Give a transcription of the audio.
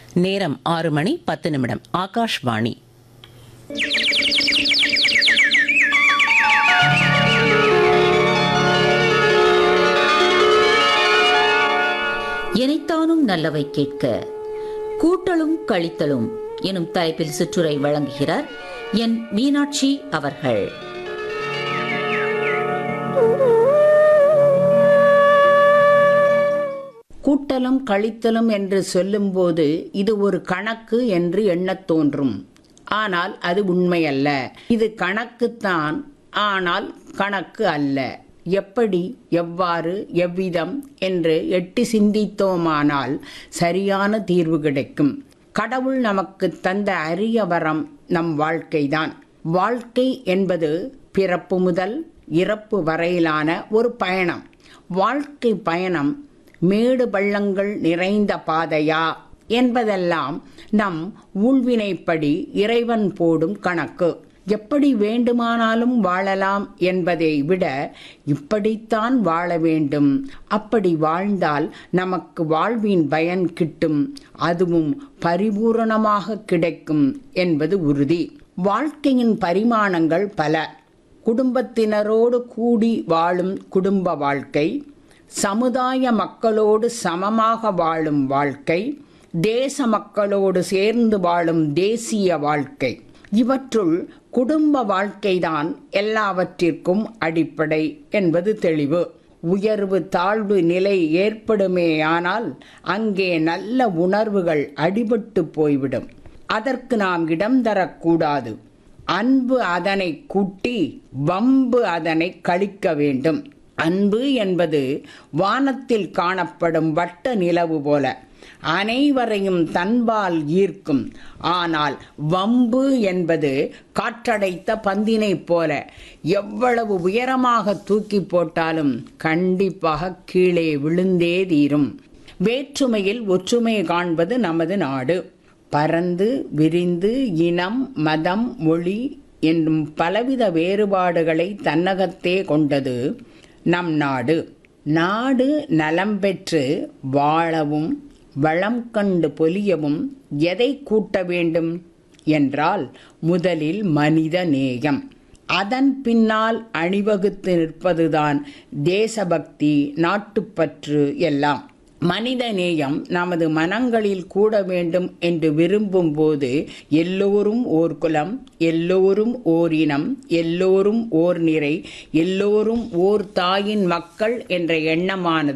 நேரம் ஆறு மணி பத்து நிமிடம் ஆகாஷ்வாணி எனைத்தானும் நல்லவை கேட்க கூட்டலும் கழித்தலும் எனும் தலைப்பில் சுற்றுரை வழங்குகிறார் என் மீனாட்சி அவர்கள் கூட்டலும் கழித்தலும் என்று சொல்லும்போது இது ஒரு கணக்கு என்று எண்ணத் தோன்றும் ஆனால் அது உண்மையல்ல இது கணக்குத்தான் ஆனால் கணக்கு அல்ல எப்படி எவ்வாறு எவ்விதம் என்று எட்டி சிந்தித்தோமானால் சரியான தீர்வு கிடைக்கும் கடவுள் நமக்கு தந்த அரிய வரம் நம் வாழ்க்கைதான் வாழ்க்கை என்பது பிறப்பு முதல் இறப்பு வரையிலான ஒரு பயணம் வாழ்க்கை பயணம் மேடு பள்ளங்கள் நிறைந்த பாதையா என்பதெல்லாம் நம் ஊழ்வினைப்படி இறைவன் போடும் கணக்கு எப்படி வேண்டுமானாலும் வாழலாம் என்பதை விட இப்படித்தான் வாழ வேண்டும் அப்படி வாழ்ந்தால் நமக்கு வாழ்வின் பயன் கிட்டும் அதுவும் பரிபூரணமாக கிடைக்கும் என்பது உறுதி வாழ்க்கையின் பரிமாணங்கள் பல குடும்பத்தினரோடு கூடி வாழும் குடும்ப வாழ்க்கை சமுதாய மக்களோடு சமமாக வாழும் வாழ்க்கை தேச மக்களோடு சேர்ந்து வாழும் தேசிய வாழ்க்கை இவற்றுள் குடும்ப வாழ்க்கைதான் எல்லாவற்றிற்கும் அடிப்படை என்பது தெளிவு உயர்வு தாழ்வு நிலை ஏற்படுமேயானால் அங்கே நல்ல உணர்வுகள் அடிபட்டு போய்விடும் அதற்கு நாம் இடம் தரக்கூடாது அன்பு அதனை கூட்டி வம்பு அதனை கழிக்க வேண்டும் அன்பு என்பது வானத்தில் காணப்படும் வட்ட நிலவு போல அனைவரையும் தன்பால் ஈர்க்கும் ஆனால் வம்பு என்பது காற்றடைத்த பந்தினை போல எவ்வளவு உயரமாக தூக்கி போட்டாலும் கண்டிப்பாக கீழே விழுந்தே தீரும் வேற்றுமையில் ஒற்றுமை காண்பது நமது நாடு பரந்து விரிந்து இனம் மதம் மொழி என்னும் பலவித வேறுபாடுகளை தன்னகத்தே கொண்டது நம் நாடு நாடு நலம் பெற்று வாழவும் வளம் கண்டு பொலியவும் எதை கூட்ட வேண்டும் என்றால் முதலில் மனித நேயம் அதன் பின்னால் அணிவகுத்து நிற்பதுதான் தேசபக்தி நாட்டுப்பற்று எல்லாம் மனித நேயம் நமது மனங்களில் கூட வேண்டும் என்று விரும்பும் போது எல்லோரும் ஓர் குலம் எல்லோரும் ஓர் இனம் எல்லோரும் ஓர் நிறை எல்லோரும் ஓர் தாயின் மக்கள் என்ற எண்ணமானது